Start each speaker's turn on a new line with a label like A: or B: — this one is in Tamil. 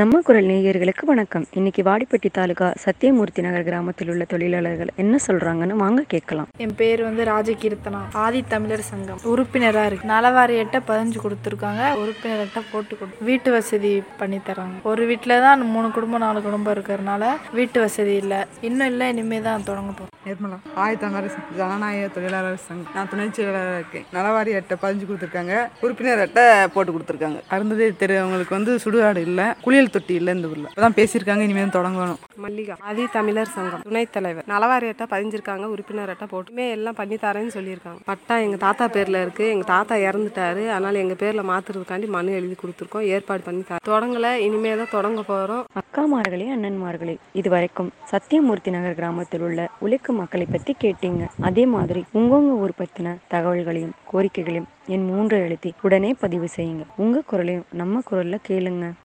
A: நம்ம குரல் நேயர்களுக்கு வணக்கம் இன்னைக்கு வாடிப்பட்டி தாலுகா சத்தியமூர்த்தி நகர் கிராமத்தில் உள்ள தொழிலாளர்கள் என்ன சொல்றாங்கன்னு வாங்க கேட்கலாம்
B: என் பேர் வந்து ராஜகீர்த்தனா ஆதி தமிழர் சங்கம் உறுப்பினராக இருக்கு நலவாரியட்ட பதினஞ்சு கொடுத்துருக்காங்க உறுப்பினர்கிட்ட போட்டு கொடு வீட்டு வசதி பண்ணி தராங்க ஒரு வீட்டில் தான் மூணு குடும்பம் நாலு குடும்பம் இருக்கிறதுனால வீட்டு வசதி இல்லை இன்னும் இல்லை இனிமேல் தான் தொடங்க போகிறோம்
C: நிர்மலா ஆயத்தமிழர் சங்கம் ஜனநாயக தொழிலாளர் சங்கம் நான் துணை செயலாளராக இருக்கேன் நலவாரி அட்டை பதிஞ்சு கொடுத்துருக்காங்க உறுப்பினர் அட்டை போட்டு கொடுத்துருக்காங்க அருந்ததே தெரு அவங்களுக்கு வந்து சுடுகாடு இல்லை குளியல் தொட்டி இல்லை இந்த ஊரில் இப்பதான் பேசியிருக்காங்க இனிமேல் தொடங்கணும்
D: மல்லிகா ஆதி தமிழர் சங்கம் துணைத் தலைவர் நலவாரி அட்டை பதிஞ்சிருக்காங்க உறுப்பினர் அட்டை போட்டுமே எல்லாம் பண்ணி தரேன்னு சொல்லியிருக்காங்க பட்டா எங்க தாத்தா பேர்ல இருக்கு எங்க தாத்தா இறந்துட்டாரு அதனால எங்க பேர்ல மாத்துறதுக்காண்டி மனு எழுதி கொடுத்துருக்கோம் ஏற்பாடு பண்ணி தர தொடங்கல இனிமே தான் தொடங்க போறோம்
A: அக்காமார்களே அண்ணன்மார்களே இதுவரைக்கும் சத்தியமூர்த்தி நகர் கிராமத்தில் உள்ள உழைக்கும் மக்களை பத்தி கேட்டீங்க அதே மாதிரி உங்கவுங்க ஊர் பத்தின தகவல்களையும் கோரிக்கைகளையும் என் மூன்று எழுத்தி உடனே பதிவு செய்யுங்க உங்க குரலையும் நம்ம குரல்ல கேளுங்க